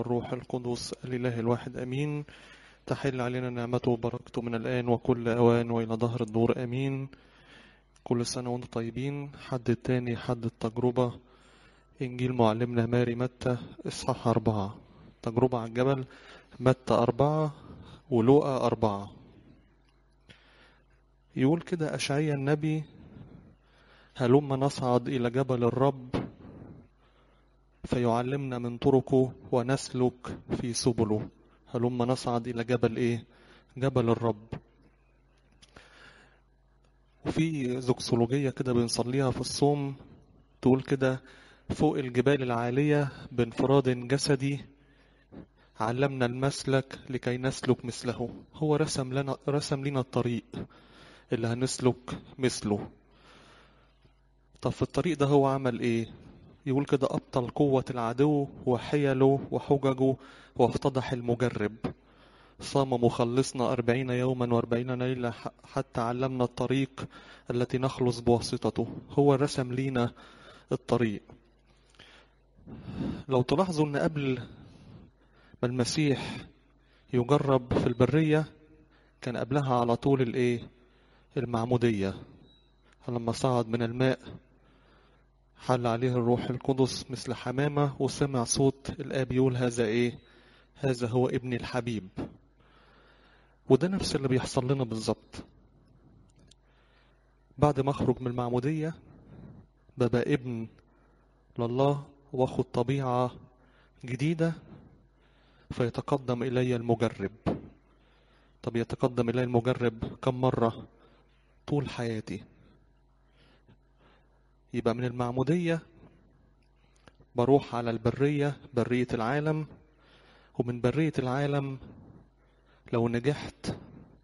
الروح القدس الإله الواحد أمين تحل علينا نعمته وبركته من الآن وكل أوان وإلى ظهر الدور أمين كل سنة وانتم طيبين حد التاني حد التجربة إنجيل معلمنا ماري متى إصحاح أربعة تجربة على الجبل متى أربعة ولوقا أربعة يقول كده أشعيا النبي هلما نصعد إلى جبل الرب فيعلمنا من طرقه ونسلك في سبله هلما نصعد إلى جبل إيه؟ جبل الرب وفي زوكسولوجية كده بنصليها في الصوم تقول كده فوق الجبال العالية بانفراد جسدي علمنا المسلك لكي نسلك مثله هو رسم لنا رسم لنا الطريق اللي هنسلك مثله طب في الطريق ده هو عمل ايه يقول كده أبطل قوة العدو وحيله وحججه وافتضح المجرب صام مخلصنا أربعين يوما وأربعين ليلة حتى علمنا الطريق التي نخلص بواسطته هو رسم لينا الطريق لو تلاحظوا أن قبل ما المسيح يجرب في البرية كان قبلها على طول الايه المعمودية لما صعد من الماء حل عليه الروح القدس مثل حمامة وسمع صوت الآب يقول هذا إيه هذا هو ابني الحبيب وده نفس اللي بيحصل لنا بالظبط بعد ما أخرج من المعمودية ببقى ابن لله واخد طبيعة جديدة فيتقدم إلي المجرب طب يتقدم إلي المجرب كم مرة طول حياتي يبقى من المعمودية بروح على البرية برية العالم ومن برية العالم لو نجحت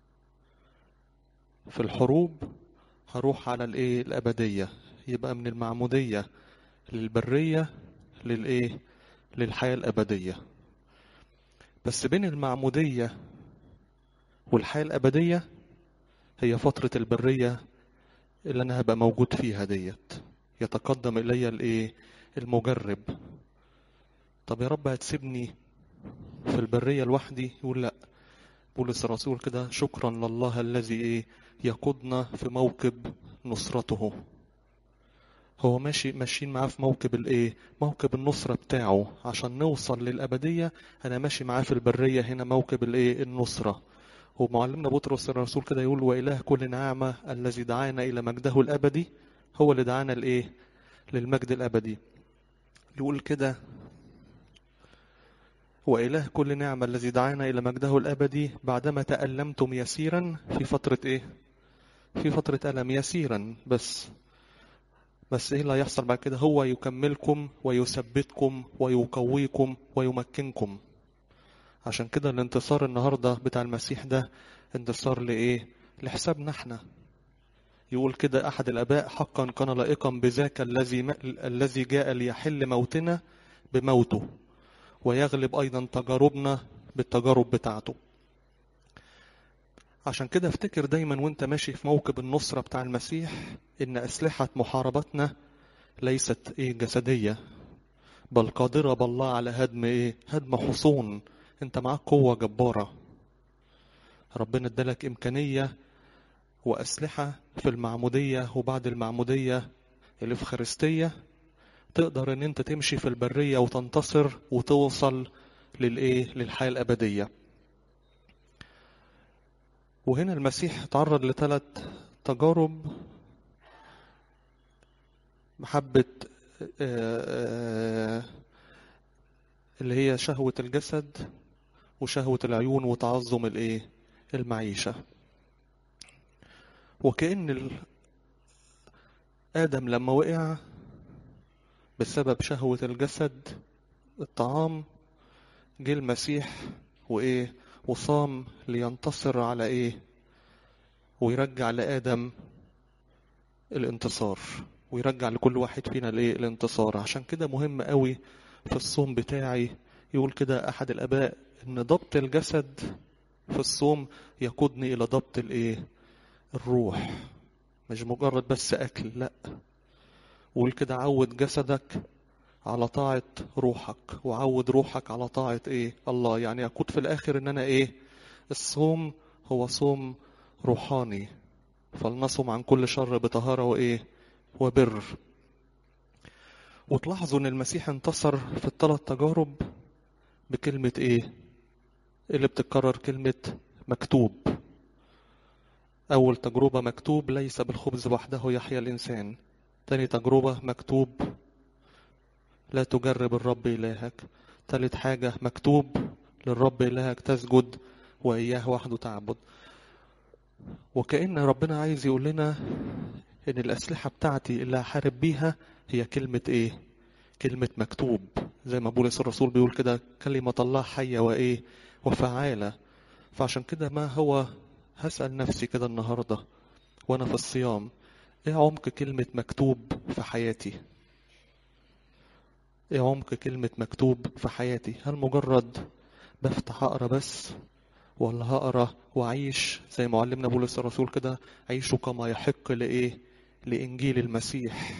في الحروب هروح على الايه الأبدية يبقى من المعمودية للبرية للايه للحياة الأبدية بس بين المعمودية والحياة الأبدية هي فترة البرية اللي أنا هبقى موجود فيها ديت يتقدم إلي الإيه المجرب طب يا رب هتسيبني في البرية لوحدي يقول لا بولس الرسول كده شكرا لله الذي إيه يقودنا في موكب نصرته هو ماشي ماشيين معاه في موكب الايه موكب النصرة بتاعه عشان نوصل للأبدية أنا ماشي معاه في البرية هنا موكب الايه النصرة ومعلمنا بطرس الرسول كده يقول وإله كل نعمة الذي دعانا إلى مجده الأبدي هو اللي دعانا لإيه للمجد الأبدي يقول كده وإله كل نعمة الذي دعانا إلى مجده الأبدي بعدما تألمتم يسيرا في فترة إيه في فترة ألم يسيرا بس بس إيه اللي هيحصل بعد كده هو يكملكم ويثبتكم ويقويكم ويمكنكم عشان كده الانتصار النهاردة بتاع المسيح ده انتصار لإيه لحسابنا احنا يقول كده أحد الآباء حقا كان لائقا بذاك الذي م... الذي جاء ليحل موتنا بموته ويغلب أيضا تجاربنا بالتجارب بتاعته عشان كده افتكر دايما وانت ماشي في موكب النصرة بتاع المسيح ان أسلحة محاربتنا ليست ايه جسدية بل قادرة بالله على هدم ايه هدم حصون انت معاك قوة جبارة ربنا ادالك امكانية واسلحة في المعمودية وبعد المعمودية الافخارستية تقدر ان انت تمشي في البرية وتنتصر وتوصل للايه للحياة الابدية وهنا المسيح تعرض لثلاث تجارب محبة اللي هي شهوة الجسد وشهوة العيون وتعظم الايه المعيشة وكأن آدم لما وقع بسبب شهوة الجسد الطعام جه المسيح وإيه وصام لينتصر على إيه ويرجع لآدم الانتصار ويرجع لكل واحد فينا الإيه الانتصار عشان كده مهم قوي في الصوم بتاعي يقول كده أحد الآباء إن ضبط الجسد في الصوم يقودني إلى ضبط الإيه الروح مش مجرد بس أكل لأ قول كده عود جسدك على طاعة روحك وعود روحك على طاعة ايه الله يعني اقود في الاخر ان انا ايه الصوم هو صوم روحاني فلنصم عن كل شر بطهارة وايه وبر وتلاحظوا ان المسيح انتصر في الثلاث تجارب بكلمة ايه اللي بتتكرر كلمة مكتوب أول تجربة مكتوب ليس بالخبز وحده يحيا الإنسان تاني تجربة مكتوب لا تجرب الرب إلهك تالت حاجة مكتوب للرب إلهك تسجد وإياه وحده تعبد وكأن ربنا عايز يقول لنا إن الأسلحة بتاعتي اللي هحارب بيها هي كلمة إيه؟ كلمة مكتوب زي ما بولس الرسول بيقول كده كلمة الله حية وإيه؟ وفعالة فعشان كده ما هو هسأل نفسي كده النهاردة وأنا في الصيام إيه عمق كلمة مكتوب في حياتي؟ إيه عمق كلمة مكتوب في حياتي؟ هل مجرد بفتح أقرأ بس ولا هقرأ وأعيش زي ما علمنا بولس الرسول كده عيشوا كما يحق لإيه؟ لإنجيل المسيح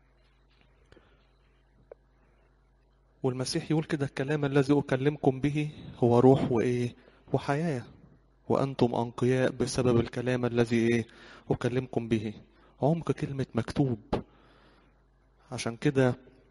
والمسيح يقول كده الكلام الذي أكلمكم به هو روح وإيه؟ وحياة وأنتم أنقياء بسبب الكلام الذي إيه؟ أكلمكم به عمق كلمة مكتوب عشان كده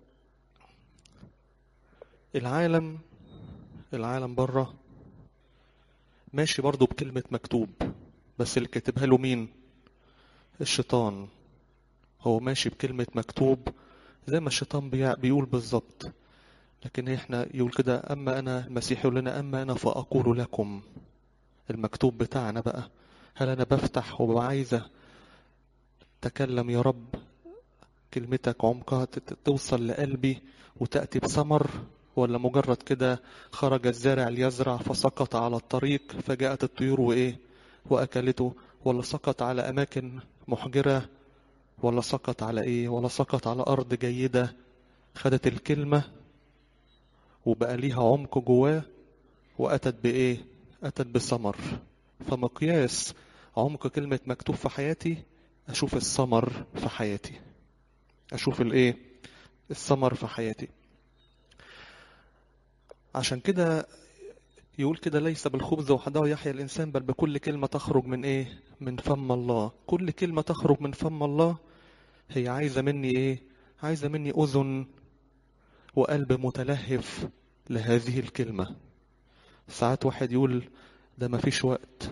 العالم العالم بره ماشي برضه بكلمة مكتوب بس اللي كاتبها له مين الشيطان هو ماشي بكلمة مكتوب زي ما الشيطان بيقول بالظبط لكن احنا يقول كده اما انا المسيح يقول لنا اما انا فاقول لكم المكتوب بتاعنا بقى هل انا بفتح وببقى عايزه تكلم يا رب كلمتك عمقها توصل لقلبي وتأتي بثمر ولا مجرد كده خرج الزارع ليزرع فسقط على الطريق فجاءت الطيور وإيه وأكلته ولا سقط على أماكن محجرة ولا سقط على إيه ولا سقط على أرض جيدة خدت الكلمة وبقى ليها عمق جواه وأتت بإيه أتت بثمر فمقياس عمق كلمة مكتوب في حياتي أشوف الثمر في حياتي أشوف الإيه الثمر في حياتي عشان كده يقول كده ليس بالخبز وحده يحيا الإنسان بل بكل كلمة تخرج من إيه من فم الله كل كلمة تخرج من فم الله هي عايزة مني إيه عايزة مني أذن وقلب متلهف لهذه الكلمة ساعات واحد يقول ده مفيش وقت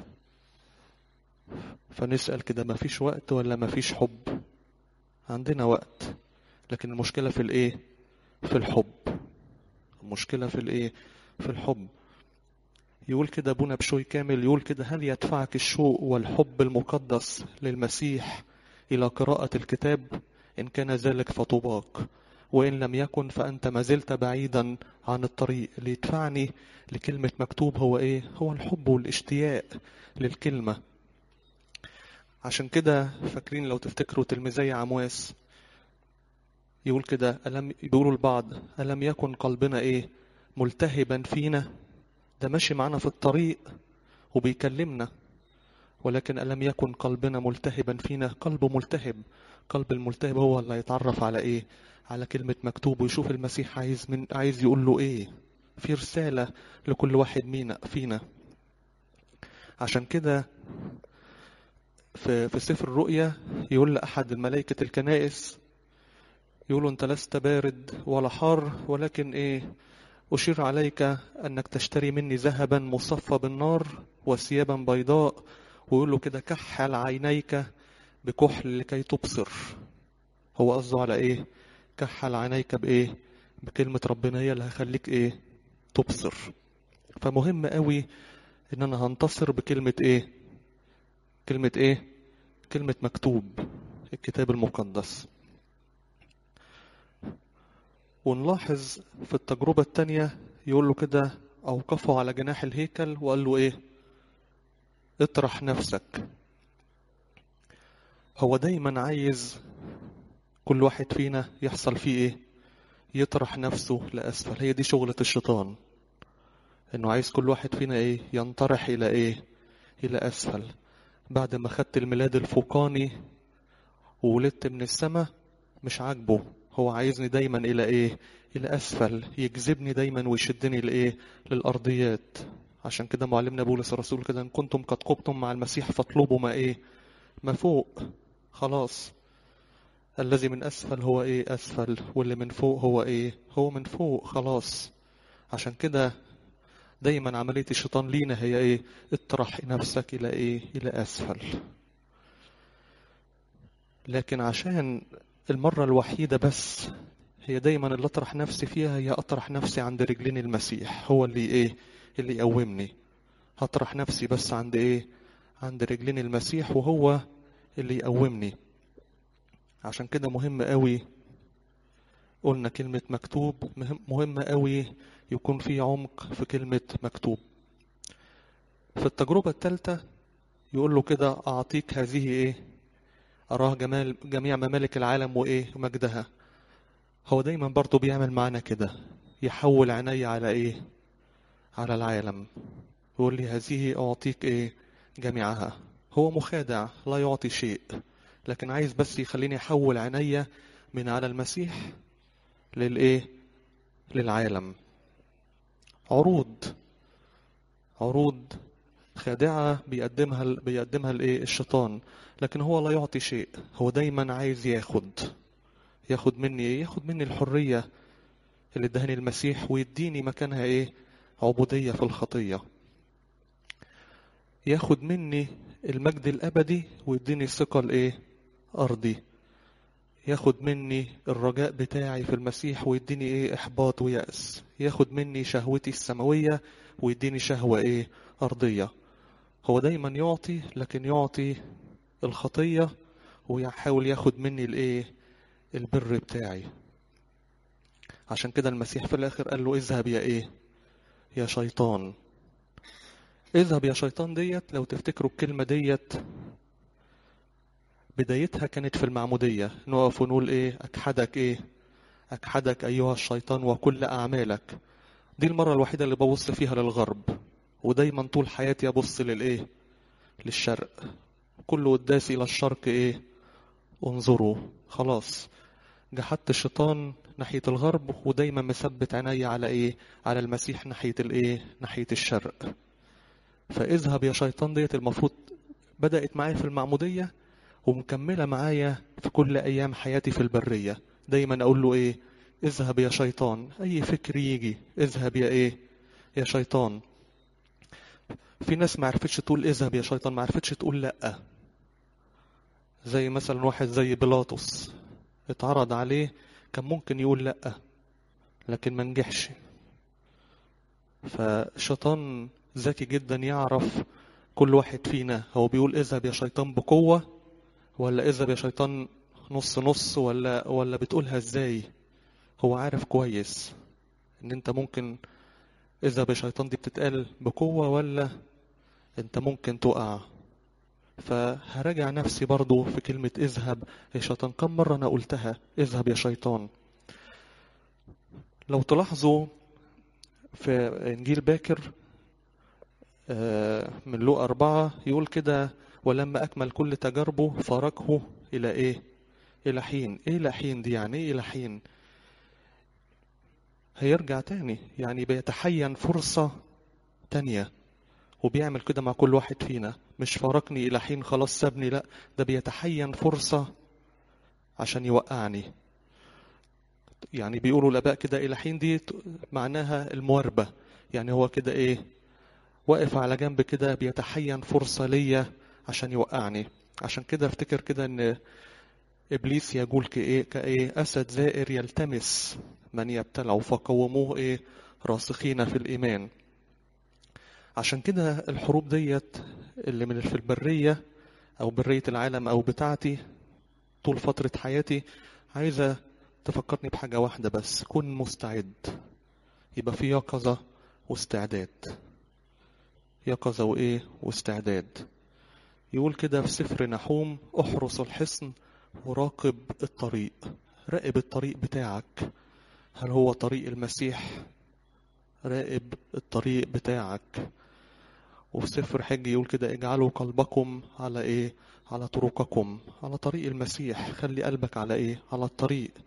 فنسأل كده مفيش وقت ولا مفيش حب عندنا وقت لكن المشكلة في الايه في الحب المشكلة في الايه في الحب يقول كده ابونا بشوي كامل يقول كده هل يدفعك الشوق والحب المقدس للمسيح إلى قراءة الكتاب إن كان ذلك فطوباك وإن لم يكن فأنت ما زلت بعيدا عن الطريق اللي يدفعني لكلمة مكتوب هو إيه؟ هو الحب والاشتياق للكلمة عشان كده فاكرين لو تفتكروا تلميذي عمواس يقول كده ألم بيقولوا البعض ألم يكن قلبنا إيه؟ ملتهبا فينا ده ماشي معنا في الطريق وبيكلمنا ولكن ألم يكن قلبنا ملتهبا فينا قلبه ملتهب قلب الملتهب هو اللي يتعرف على إيه على كلمة مكتوب ويشوف المسيح عايز من عايز يقول له ايه في رسالة لكل واحد مينا فينا عشان كده في في سفر الرؤيا يقول لأحد الملائكة الكنائس يقول انت لست بارد ولا حار ولكن ايه أشير عليك أنك تشتري مني ذهبا مصفى بالنار وثيابا بيضاء ويقول له كده كحل عينيك بكحل لكي تبصر هو قصده على ايه كحل عينيك بايه بكلمة ربنا هي اللي هخليك ايه تبصر فمهم قوي ان انا هنتصر بكلمة ايه كلمة ايه كلمة مكتوب الكتاب المقدس ونلاحظ في التجربة التانية يقول له كده أوقفه على جناح الهيكل وقال له إيه اطرح نفسك هو دايما عايز كل واحد فينا يحصل فيه ايه يطرح نفسه لأسفل هي دي شغلة الشيطان انه عايز كل واحد فينا ايه ينطرح الى ايه الى اسفل بعد ما خدت الميلاد الفوقاني وولدت من السماء مش عاجبه هو عايزني دايما الى ايه الى اسفل يجذبني دايما ويشدني لايه للارضيات عشان كده معلمنا بولس الرسول كده ان كنتم قد قبتم مع المسيح فاطلبوا ما ايه ما فوق خلاص الذي من اسفل هو ايه اسفل واللي من فوق هو ايه هو من فوق خلاص عشان كده دايما عملية الشيطان لينا هي ايه اطرح نفسك الى ايه الى اسفل لكن عشان المرة الوحيدة بس هي دايما اللي اطرح نفسي فيها هي اطرح نفسي عند رجلين المسيح هو اللي ايه اللي يقومني هطرح نفسي بس عند ايه عند رجلين المسيح وهو اللي يقومني عشان كده مهم قوي قلنا كلمة مكتوب مهم مهم قوي يكون في عمق في كلمة مكتوب في التجربة الثالثة يقول له كده أعطيك هذه إيه أراه جمال جميع ممالك العالم وإيه مجدها هو دايما برضه بيعمل معانا كده يحول عيني على إيه على العالم يقول لي هذه أعطيك إيه جميعها هو مخادع لا يعطي شيء لكن عايز بس يخليني أحول عيني من على المسيح للإيه للعالم عروض عروض خادعة بيقدمها بيقدمها الايه الشيطان لكن هو لا يعطي شيء هو دايما عايز ياخد ياخد مني ايه ياخد مني الحرية اللي ادهني المسيح ويديني مكانها ايه عبودية في الخطية ياخد مني المجد الابدي ويديني ثقة الايه ارضي ياخد مني الرجاء بتاعي في المسيح ويديني ايه احباط ويأس ياخد مني شهوتي السماوية ويديني شهوة ايه ارضية هو دايما يعطي لكن يعطي الخطية ويحاول ياخد مني الايه البر بتاعي عشان كده المسيح في الاخر قال له اذهب يا ايه يا شيطان اذهب يا شيطان ديت لو تفتكروا الكلمة ديت بدايتها كانت في المعمودية نقف ونقول ايه اكحدك ايه اكحدك ايها الشيطان وكل اعمالك دي المرة الوحيدة اللي ببص فيها للغرب ودايما طول حياتي ابص للايه للشرق كل قداسي الى الشرق ايه انظروا خلاص جحدت الشيطان ناحية الغرب ودايما مثبت عيني على ايه على المسيح ناحية الايه ناحية الشرق فاذهب يا شيطان ديت المفروض بدأت معايا في المعمودية ومكملة معايا في كل أيام حياتي في البرية دايما أقول له إيه اذهب يا شيطان أي فكر يجي اذهب يا إيه يا شيطان في ناس ما عرفتش تقول اذهب يا شيطان ما عرفتش تقول لأ زي مثلا واحد زي بيلاطس اتعرض عليه كان ممكن يقول لأ لكن ما نجحش فالشيطان ذكي جدا يعرف كل واحد فينا هو بيقول اذهب يا شيطان بقوة ولا اذهب يا شيطان نص نص ولا ولا بتقولها ازاي هو عارف كويس ان انت ممكن اذهب يا شيطان دي بتتقال بقوة ولا انت ممكن تقع فهراجع نفسي برضو في كلمة اذهب يا شيطان كم مرة انا قلتها اذهب يا شيطان لو تلاحظوا في انجيل باكر من لو أربعة يقول كده ولما أكمل كل تجاربه فارقه إلى إيه؟ إلى حين، إيه إلى حين دي يعني إيه إلى حين؟ هيرجع تاني يعني بيتحين فرصة تانية وبيعمل كده مع كل واحد فينا مش فارقني إلى حين خلاص سابني لأ ده بيتحين فرصة عشان يوقعني يعني بيقولوا الآباء كده إلى حين دي معناها المواربة يعني هو كده إيه واقف على جنب كده بيتحين فرصة ليا عشان يوقعني عشان كده افتكر كده ان ابليس يقول كايه كايه اسد زائر يلتمس من يبتلعه فقوموه ايه راسخين في الايمان عشان كده الحروب ديت اللي من في البرية او برية العالم او بتاعتي طول فترة حياتي عايزة تفكرني بحاجة واحدة بس كن مستعد يبقى في يقظة واستعداد يقظة وإيه واستعداد يقول كده في سفر نحوم احرس الحصن وراقب الطريق راقب الطريق بتاعك هل هو طريق المسيح راقب الطريق بتاعك وفي سفر حج يقول كده اجعلوا قلبكم على ايه على طرقكم على طريق المسيح خلي قلبك على ايه على الطريق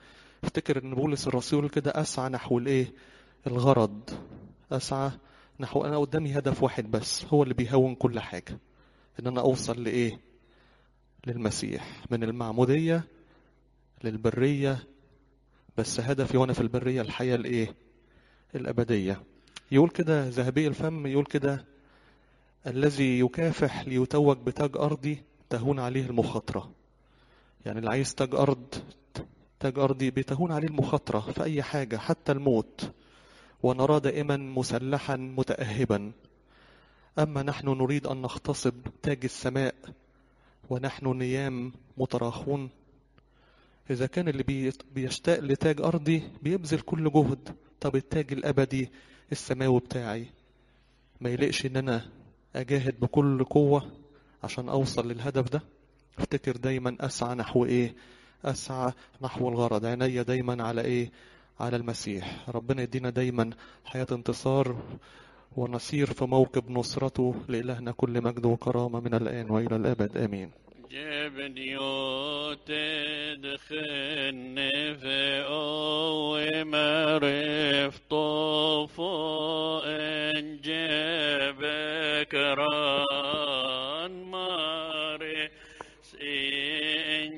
افتكر ان بولس الرسول كده اسعى نحو الايه الغرض اسعى نحو انا قدامي هدف واحد بس هو اللي بيهون كل حاجه ان انا اوصل لايه للمسيح من المعموديه للبريه بس هدفي وانا في البريه الحياه الايه الابديه يقول كده ذهبي الفم يقول كده الذي يكافح ليتوج بتاج ارضي تهون عليه المخاطره يعني اللي عايز تاج ارض تاج ارضي بتهون عليه المخاطره في اي حاجه حتى الموت ونرى دائما مسلحا متاهبا اما نحن نريد ان نغتصب تاج السماء ونحن نيام متراخون إذا كان اللي بيشتاق لتاج أرضي بيبذل كل جهد طب التاج الأبدي السماوي بتاعي ما يلقش إن أنا أجاهد بكل قوة عشان أوصل للهدف ده افتكر دايما أسعى نحو إيه أسعى نحو الغرض عيني دايما على إيه على المسيح ربنا يدينا دايما حياة انتصار ونسير في موكب نصرته لإلهنا كل مجد وكرامة من الآن وإلى الأبد آمين جبنيوت دخن في أو معرف طوفو إن جبك